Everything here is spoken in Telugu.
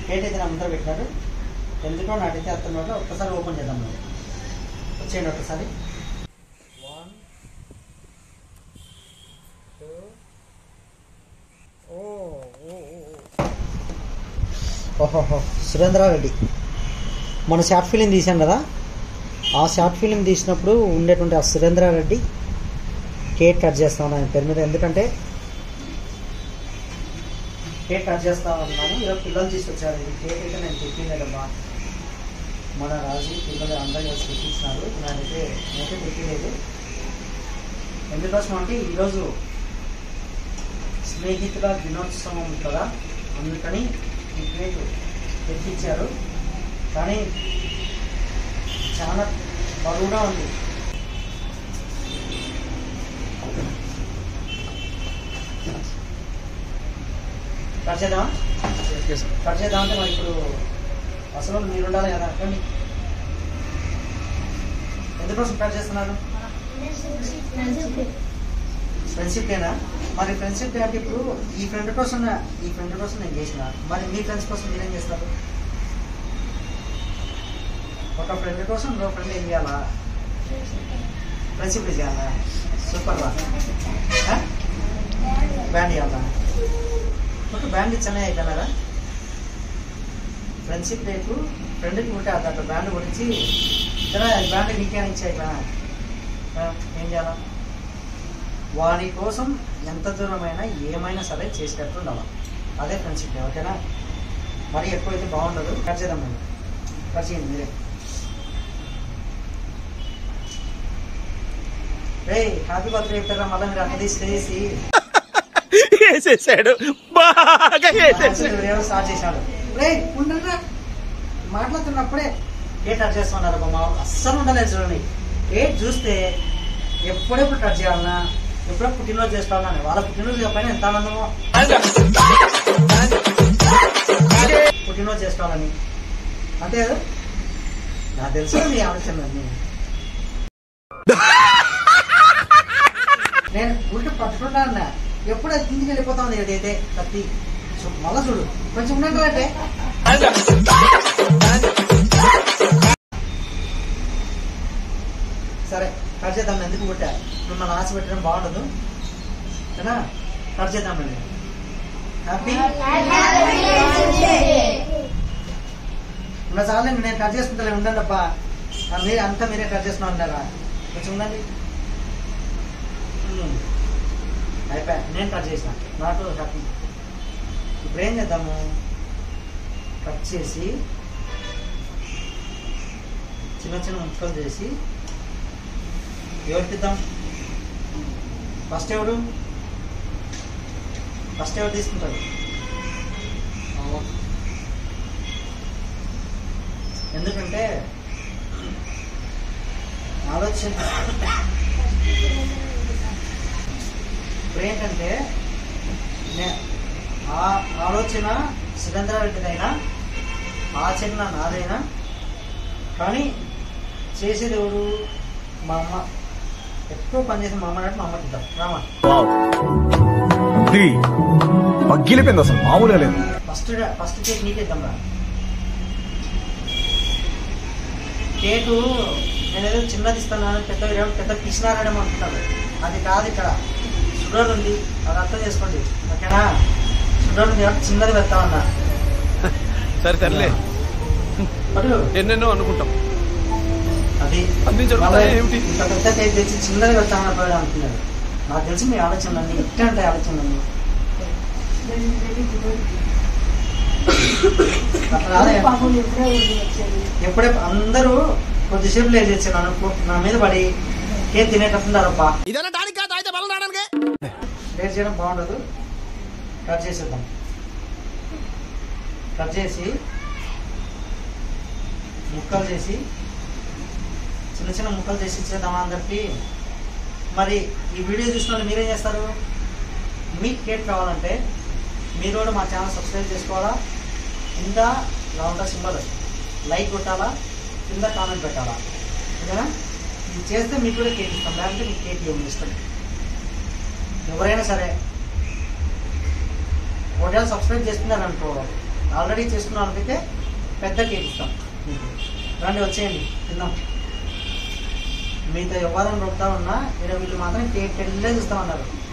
కేట్ అయితే నా ముందర పెట్టినారు ఎందుకో నాటైతే అత్తనోట్లో ఒక్కసారి ఓపెన్ చేద్దాం మరి వచ్చేయండి ఒక్కసారి వన్ టూ ఓ ఓహోహో సురేంద్రారెడ్డి మన షార్ట్ ఫిలిం తీసాం కదా ఆ షార్ట్ ఫిలిం తీసినప్పుడు ఉండేటువంటి ఆ సురేంద్రారెడ్డి కేక్ కట్ చేస్తాను ఆయన పేరు మీద ఎందుకంటే కేక్ కట్ చేస్తా ఉన్నాము ఈరోజు పిల్లలు తీసుకొచ్చారు ఇది కేక్ అయితే నేను తెప్పించలేదమ్మా మన రాజు పిల్లలు అందరూ కలిసి తెప్పించినారు నేనైతే నేనైతే తెప్పించలేదు ఎందుకోసం అంటే ఈరోజు స్నేహితుల దినోత్సవం కదా అందుకని ఈ కేక్ తెప్పించారు కానీ చాలా బరువుగా ఉంది కట్ చేద్దామా కట్ చేద్దాం అంటే మరి ఇప్పుడు అసలు మీరు ఉండాలి కదా రండి. ఎందుకోసం కట్ చేస్తున్నారు ఫ్రెండ్షిప్ డేనా మరి ఫ్రెండ్షిప్ డే అంటే ఇప్పుడు ఈ ఫ్రెండ్ కోసం ఈ ఫ్రెండ్ కోసం నేను చేసిన మరి మీ ఫ్రెండ్స్ కోసం మీరేం చేస్తారు ఒక ఫ్రెండ్ కోసం ఇంకో ఫ్రెండ్ ఏం చేయాలా ఫ్రెండ్షిప్ డే చేయాలా సూపర్ రా బ్యాండ్ చేయాలా ఒక బ్యాండ్ ఇచ్చానే అయిపోయినారా ఫ్రెండ్షిప్ డేకు ఫ్రెండ్కి ఉంటే అట్లా బ్యాండ్ గురించి ఇతర బ్యాండ్ నీకే ఇచ్చి అయిపోయినా ఏం చేయాలా వాడి కోసం ఎంత దూరమైనా ఏమైనా సరే చేసేటట్టు ఉండాలి అదే ఫ్రెండ్షిప్ డే ఓకేనా మరీ ఎక్కువైతే బాగుండదు కట్ చేద్దాం మేము కట్ చేయండి మీరే రే హ్యాపీ బర్త్డే చెప్పారా మళ్ళీ మీరు అక్కడ తీసి వేసేసాడు బాగా వేసేసాడు ఎవరో స్టార్ట్ చేశాడు రే ఉండరా మాట్లాడుతున్నప్పుడే ఏ టచ్ చేస్తున్నారు బామ్మ అస్సలు ఉండలేదు చూడండి ఏ చూస్తే ఎప్పుడెప్పుడు టచ్ చేయాలన్నా ఎప్పుడో పుట్టినరోజు చేసుకోవాలని వాళ్ళ పుట్టినరోజు చెప్పైనా ఎంత ఆనందమో పుట్టినరోజు చేసుకోవాలని అంతే కదా నాకు తెలుసు మీ ఆలోచన అన్నీ. నేను ఉల్టి పట్టుకుంటా అన్నా ఎప్పుడు అది కిందికి వెళ్ళిపోతా ఉంది ఏదైతే కత్తి చూ- మళ్ళా చూడు కొంచెం ఉన్నట్టు సరే కట్ చేద్దాం ఎందుకు పుట్టా మిమ్మల్ని ఆశ పెట్టడం బాగుండదు కదా కట్ చేద్దామండి హ్యాపీ ఇంకా చాలండి నేను కట్ చేసుకుంటా ఉండండి అబ్బా ఆ, మీరే అంతా మీరే కట్ చేస్తున్నా ఉన్నారా కొంచెం ఉండండి ఉమ్. అయిపోయా నేను కట్ చేసిన నాకు హ్యాపీ ఇప్పుడు ఏం చేద్దాము కట్ చేసి చిన్న చిన్న ముక్కలు చేసి ఎవరికి ఇద్దాం ఫస్ట్ ఎవరు ఫస్ట్ ఎవరు తీసుకుంటారు ఎందుకంటే ఆలోచన ఇప్పుడు ఏంటంటే నే- ఆ ఆలోచన సురేంద్రారెడ్డిదైనా ఆచరణ నాదైనా కానీ చేసేది ఎవరు మా అమ్మ ఎక్కువ పనిచేసే మా అమ్మ అంటే మా అమ్మకి ఇద్దాం రామా బుద్ధి పగ్గిలిపోయింది అసలు మామూలుగా లేదు ఫస్ట్ ఫస్ట్ కేక్ నీకే ఇద్దాం రా కేకు నేనేదో చిన్నది ఇస్తున్నాను పెద్ద పెద్ద పిచ్చినారడం అనుకుంటాను అది కాదు ఇక్కడ షుగర్ ఉంది అది అర్థం చేసుకోండి ఓకేనా షుగర్ ఉంది కాబట్టి చిన్నది పెడతామన్నా సరే సర్లే పట్టు ఎన్నెన్నో అనుకుంటాం అది అన్నీ జరుగుతాయి మళ్ళీ ఏమిటి? ఇంత పెద్ద కేక్ తెచ్చి చిన్నది పెడతామని పోయాడు అనుకున్నాడు నాకు తెలిసి మీ ఆలోచనలన్నీ ఇట్లా ఉంటాయి ఆలోచనలన్నీ అట్లా కాదే. ఎప్పుడే అందరూ కొద్దిసేపు లేట్ చేశాను అనుకో నా మీద పడి కేక్ తినేటట్టున్నారబ్బా ఇదన్నా దానికి కాదు అయితే బలనాడానికి లేట్ చేయడం బాగుండదు కట్ చేసేద్దాం కట్ చేసి ముక్కలు చేసి చిన్న చిన్న ముక్కలు చేసి ఇచ్చేద్దామా అందరికి మరి ఈ వీడియో చూసిన వాళ్ళు మీరేం చేస్తారు మీకు కేక్ కావాలంటే మీరు కూడా మా ఛానల్ సబ్స్క్రైబ్ చేసుకోవాలా కింద ఇలా ఉంటా సింబల్ లైక్ కొట్టాలా కింద కామెంట్ పెట్టాలా ఓకేనా ఇది చేస్తే మీకు కూడా కేక్ ఇస్తాం లేకపోతే మీకు కేక్ ఇవ్వము ఇష్టం ఎవరైనా సరే ఒకవేళ సబ్స్క్రైబ్ చేసుకున్నారనుకో ఆల్రెడీ చేసుకున్న వాళ్ళకైతే పెద్ద కేక్ ఇస్తాం రండి వచ్చేయండి తిందాం మీతో ఎవరైనా రొప్పుతా ఉన్నా ఇక్కడ వీళ్ళు మాత్రం కేక్ వెళ్ళే చూస్తామన్నారు